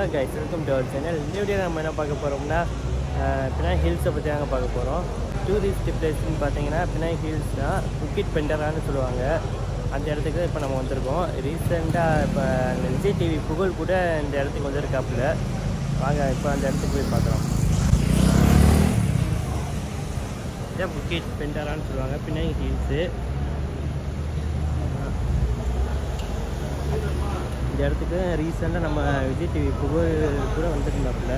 Guys welcome to our channel இந்த video நம்ம என்ன பார்க்க போகிறோம்னா பினாய் ஹில்ஸை பற்றி தாங்க பார்க்க போகிறோம் டூரிஸ்ட் பிளேஸ்னு பார்த்தீங்கன்னா பினாய் ஹில்ஸ் தான் புக்கிட் பெண்டரான்னு சொல்லுவாங்க அந்த இடத்துக்கு இப்போ நம்ம வந்திருக்கோம் ரீசெண்டாக இப்போ அந்த விஜய் டிவி புகழ் கூட இந்த இடத்துக்கு வந்திருக்காப்புல வாங்க இப்போ அந்த இடத்துக்கு போய் பார்க்கலாம் இதான் புக்கிட் பெண்டரான்னு சொல்லுவாங்க பினாய் ஹில்ஸு இந்த இடத்துக்கு ரீசெண்டாக நம்ம விஜய் டிவி புகழ் கூட வந்துருந்தாப்புல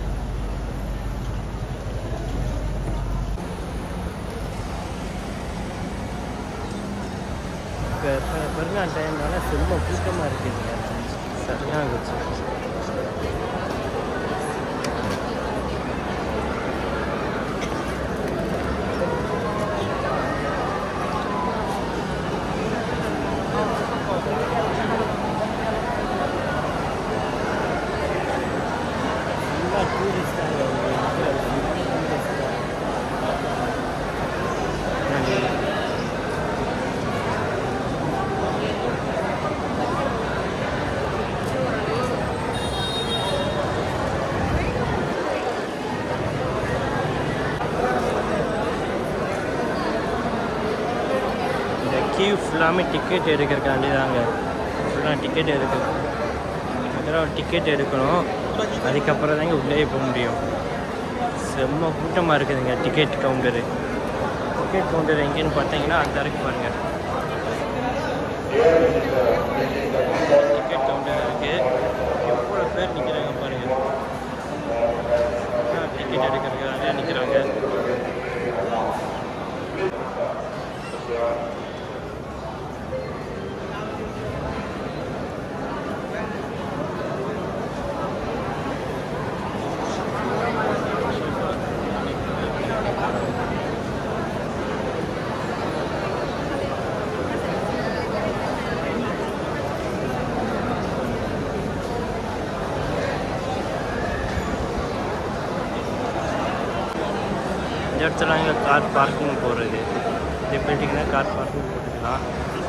இப்போ பெருநாள் டைம்னால ரொம்ப கூட்டமாக இருக்குதுங்க சரியான போச்சு ஃபுல்லாக டூரிஸ்டாக இந்த கியூ ஃபுல்லாமே டிக்கெட் எடுக்கிறக்காண்டி தாங்க ஃபுல்லாக டிக்கெட் எடுக்கணும் முதல்ல டிக்கெட் எடுக்கணும் அதுக்கப்புறம் தாங்க உள்ளே போக முடியும் செம்ம கூட்டமாக இருக்குதுங்க டிக்கெட் கவுண்டரு டிக்கெட் கவுண்டர் எங்கேன்னு பார்த்தீங்கன்னா அந்த இருக்கு பாருங்க டிக்கெட் கவுண்டர் இருக்கு எவ்வளோ பேர் நிற்கிறாங்க பாருங்க டிக்கெட் எடுக்கிறதுக்காக நிற்கிறாங்க இந்த இடத்துல இங்கே கார் பார்க்கிங் போடுறது இந்த பில்டிங்னா கார் பார்க்கிங் போட்டுக்கலாம்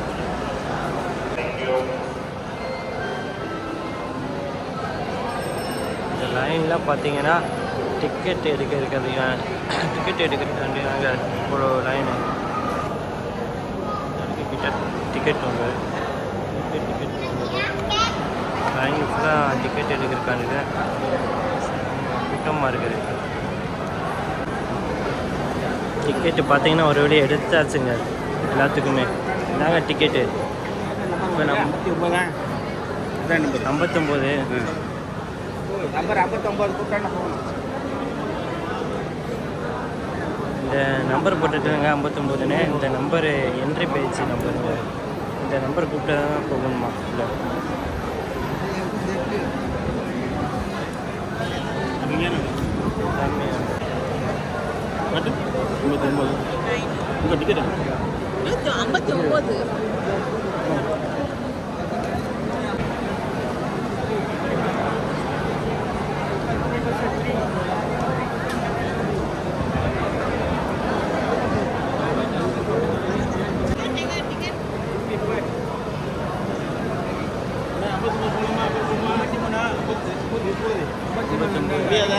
இந்த லைன்லாம் பார்த்தீங்கன்னா டிக்கெட் எடுக்க இருக்கிறதுங்க டிக்கெட் எடுக்கிறதுக்காண்டி நாங்கள் இவ்வளோ லைனு டிக்கெட் டிக்கெட் வாங்க டிக்கெட் டிக்கெட் லைன் ஃபுல்லாக டிக்கெட் எடுக்கிறதுக்காண்டி தான் கூட்டமாக இருக்குது டிக்கெட்டு பார்த்தீங்கன்னா ஒரு வழி எடுத்தாச்சுங்க எல்லாத்துக்குமே இதாங்க டிக்கெட்டு இப்போ நம்ம ஒன்பதா இதான் நம்பர் ஐம்பத்தொம்போது நம்பர் ஐம்பத்தொம்பது கூப்பிட்டா போகணும் இந்த நம்பர் போட்டுட்டுங்க ஐம்பத்தொம்போதுன்னு இந்த நம்பரு என்ட்ரி பேஜ் நம்பருங்க இந்த நம்பர் கூப்பிட்டு தான் போகணுமா இல்லை எல்லாமே ஐம்பத்தொம்பது உங்கள் டிக்கெட் நூற்றி ஐம்பத்தி ஒம்பது முடியாதா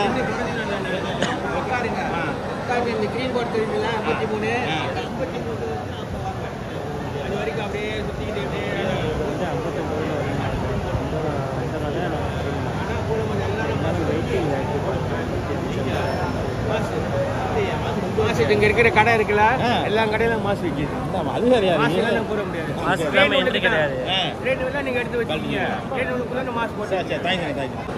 இந்த கிரீன் போர்டு தெரியுங்களா ஐம்பத்தி மூணு ஐம்பத்தி மூணு அது வரைக்கும் அப்படியே சுற்றிக்கிட்டு அப்படியே வந்து ஐம்பத்தொம்போதுல ஆனால் கூட கொஞ்சம் எல்லாரும் வெயிட்டிங் மாசு இங்க இருக்கிற கடை இருக்குல்ல ஆ. எல்லா கடையிலும் மாசு விற்கிது அது சரியா மாசு எல்லாம் போட முடியாது மாஸ்க் இல்லாமல் என்ட்ரி கிடையாது ரேட் எல்லாம் நீங்க எடுத்து வச்சுக்கீங்க ரேட் உள்ளுக்குள்ள மாசு போட்டு சரி சரி தேங்க்ஸ் தேங்க்ஸ்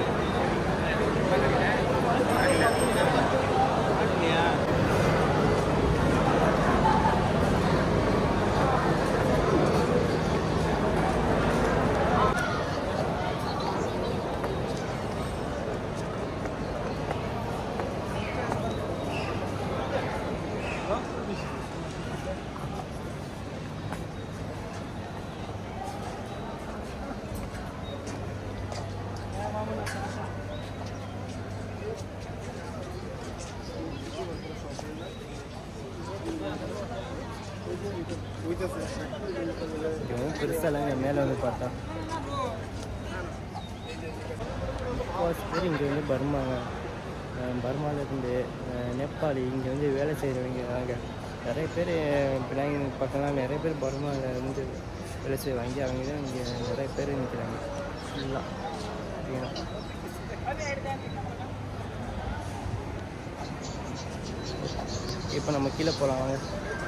பெருசாக இல்லைங்க மேலே வந்து பார்த்தா இப்போ முக்கால்வாசி பேர் இங்கே வந்து பர்மாங்க அஹ் பர்மாலேருந்து அஹ் நேபாளி இங்கே வந்து வேலை செய்கிறவங்க வாங்க நிறைய பேர் பினாங்க பக்கம்லாம் நிறைய பேர் பர்மாவில் இருந்து வேலை செய்வாங்க அவங்க தான் இங்கே நிறைய பேர் நிற்கிறாங்க ஃபுல்லாக இப்போ நம்ம கீழே போகலாம் வாங்க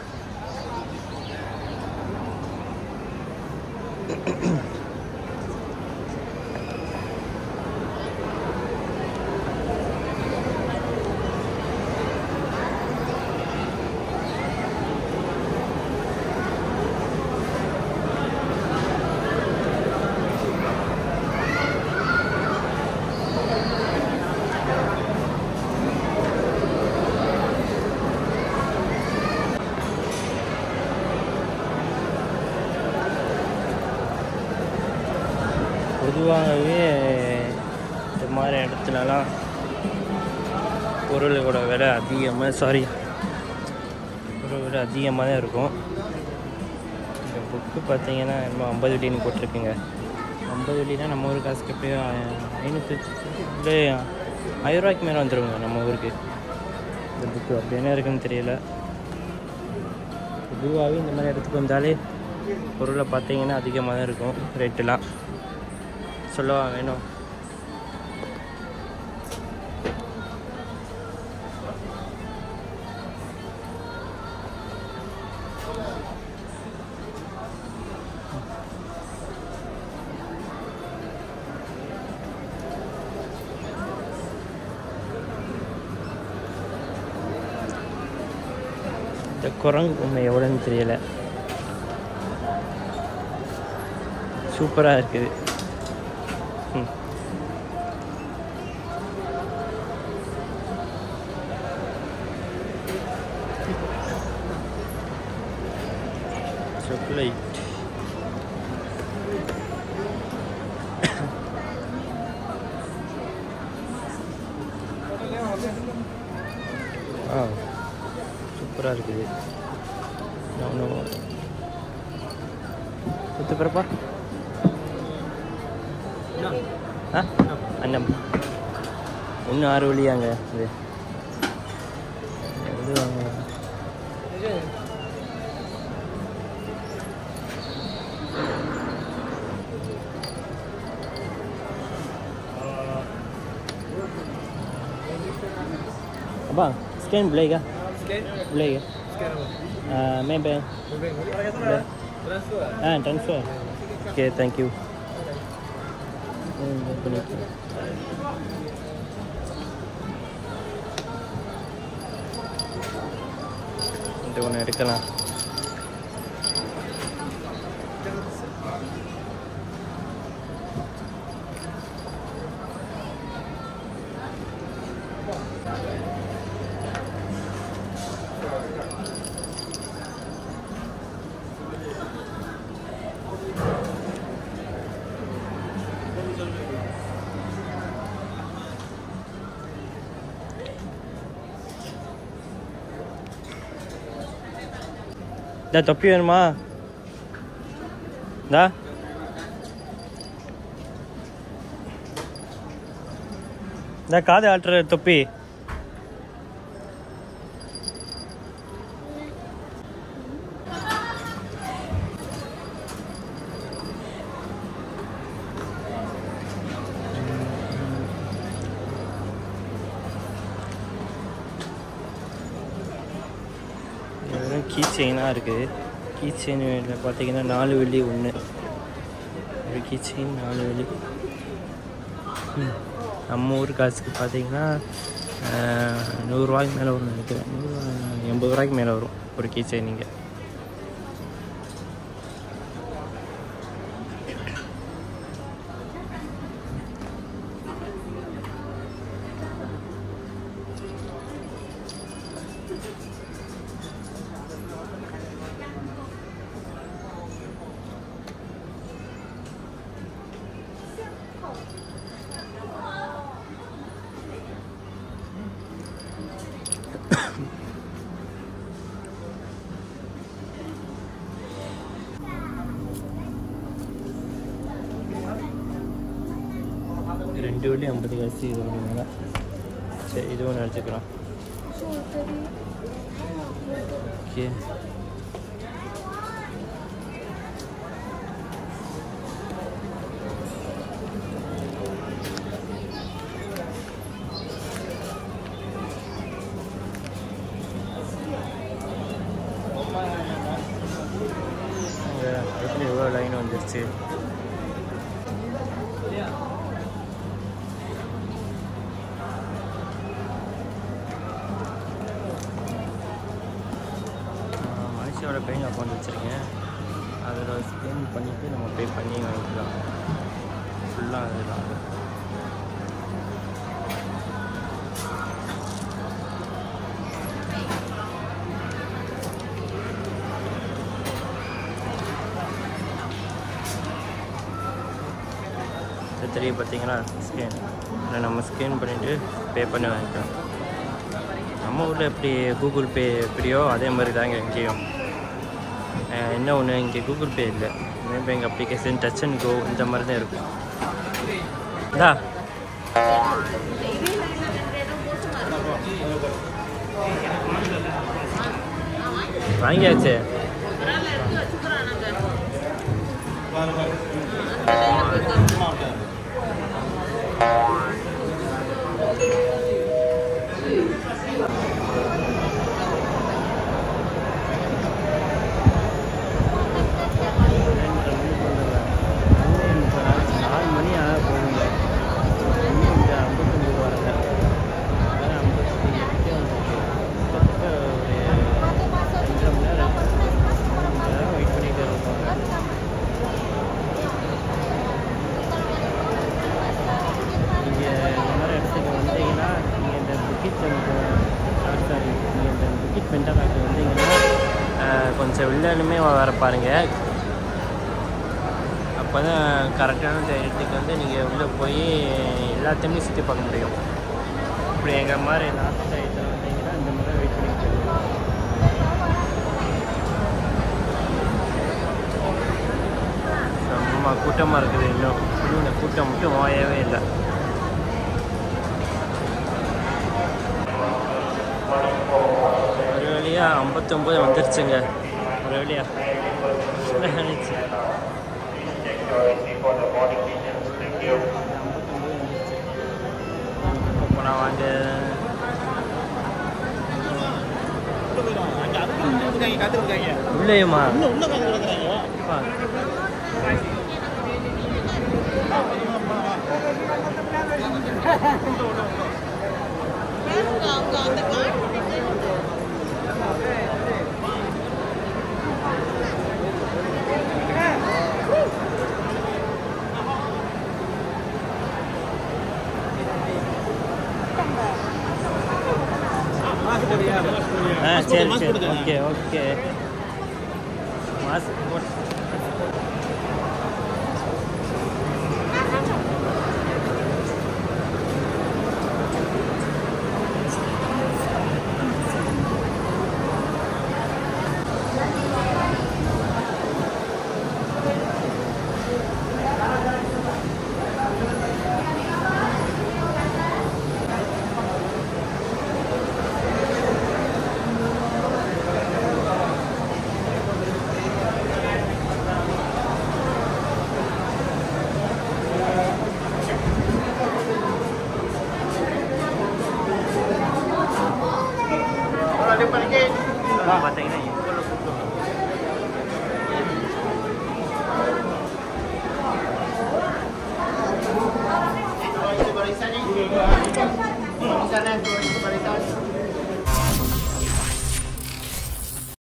பொதுவாகவே இந்த மாதிரி இடத்துலலாம் பொருளோட விலை அதிகமாக சாரி பொருள் விலை அதிகமாக தான் இருக்கும் இந்த புக்கு பார்த்தீங்கன்னா நம்ம ஐம்பது வெள்ளின்னு போட்டிருக்குங்க ஐம்பது வெள்ளினா நம்ம ஊர் காசுக்கு எப்படியும் ஐநூற்றி இல்லை ஆயிரரூவாய்க்கு மேலே வந்துடுங்க நம்ம ஊருக்கு இந்த புக்கு அப்படி என்ன இருக்குன்னு தெரியல பொதுவாகவே இந்த மாதிரி இடத்துக்கு வந்தாலே பொருளை பார்த்தீங்கன்னா அதிகமாக தான் இருக்கும் ரேட்டெல்லாம் சொல்லவா வேணும் இந்த குரங்கு பொம்மை எவ்வளோன்னு தெரியல சூப்பராக இருக்குது ம் chocolate ஆ சூப்பராக இருக்குது நானும் குத்து பிறப்பா ஆ அண்ணம் ஒன்று ஆறு வழியாங்க இது இது வாங்க Apa? Scan boleh ke? Scan? Boleh ke? Scan apa? Uh, maybe. Boleh. Transfer. Ah, transfer. Okay, thank you. Hmm, dah பண்ணிக்கலாம். இது ஒன்று எடுக்கலாம் இந்த தொப்பி வேணுமா இந்தா இந்த காது ஆட்டுற தொப்பி வெறும் கீ செயினாக இருக்குது கீ செயின் பார்த்தீங்கன்னா நாலு வெள்ளி ஒன்று ஒரு கீ செயின் நாலு வெள்ளி ம். நம்ம ஊர் காசுக்கு பார்த்தீங்கன்னா ஆஹ், நூறுரூவாய்க்கு மேலே வரும் நினைக்கிறேன் நூறு எண்பது ரூபாய்க்கு மேலே வரும் ஒரு கீ செயின் இங்கே ரெண்டு வெள்ளி ஐம்பது காசு இது ஒன்று மேலே சரி இது ஒன்று எடுத்துக்கலாம் ஓகே எப்படி எவ்வளோ லைன் வந்துருச்சு மனுஷோட பேங்க் அக்கௌண்ட் வச்சுருக்கேன் அதில் ஸ்கேன் பண்ணிவிட்டு நம்ம பே பண்ணி வாங்கிக்கலாம் ஃபுல்லாக அதுதான் இது தெரியும் பார்த்தீங்களா ஸ்கேன் இதில் நம்ம ஸ்கேன் பண்ணிவிட்டு பே பண்ணி வாங்கிக்கலாம் நம்ம ஊரில் எப்படி கூகுள் பே எப்படியோ அதே மாதிரி தாங்க இங்கேயும் அஹ் என்ன ஒன்று இங்கே கூகுள் பே இல்லை மேபி எங்கள் அப்ளிகேஷன் டச் அண்ட் கோ இந்த மாதிரி தான் இருக்கும் இதா வாங்கியாச்சு நாலு மணி ஆக போகுங்க இன்னும் இந்த ஐம்பத்தஞ்சு ரூபா வரல அதான் ஐம்பத்தி எட்டு கிட்டத்தட்ட ஒரு அஞ்சரை மணி நேரம் மூணு மணி நேரம் வெயிட் பண்ணிட்டு இருப்பாங்க நீங்கள் இந்த மாதிரி இடத்துக்கு வந்தீங்கன்னா நீங்கள் இந்த புக்கிட் சாரி நீங்கள் இந்த புக்கிட் பென்டாக்கு வந்தீங்கன்னா அஹ், கொஞ்சம் வில்லனுமே வர பாருங்கள் அப்போ தான் கரெக்டான இடத்துக்கு வந்து நீங்கள் உள்ளே போய் எல்லாத்தையுமே சுற்றி பார்க்க முடியும் இப்படி எங்கள் மாதிரி நார்த் சைடில் வந்தீங்கன்னா இந்த மாதிரி வெயிட் பண்ணிட்டு இருக்கணும். செம்ம கூட்டமாக இருக்குது இன்னும் இன்னும் இந்த கூட்டம் மட்டும் ஓயவே இல்லை ஒரு வழியாக ஐம்பத்தொம்பது வந்துருச்சுங்க ஒரு வழியாக நினச்சி இப்போ நான் வாங்க அங்கே அதுக்கு இன்னும் இருக்காங்க காத்திருக்காங்க உள்ளேயுமா இன்னும் இன்னும் காத்திருக்காங்க அப்பா. அவங்க அந்த கார்டு ஆ சரி சரி ஓகே ஓகே மாஸ்க் போட்டு பார்த்தீங்கன்னா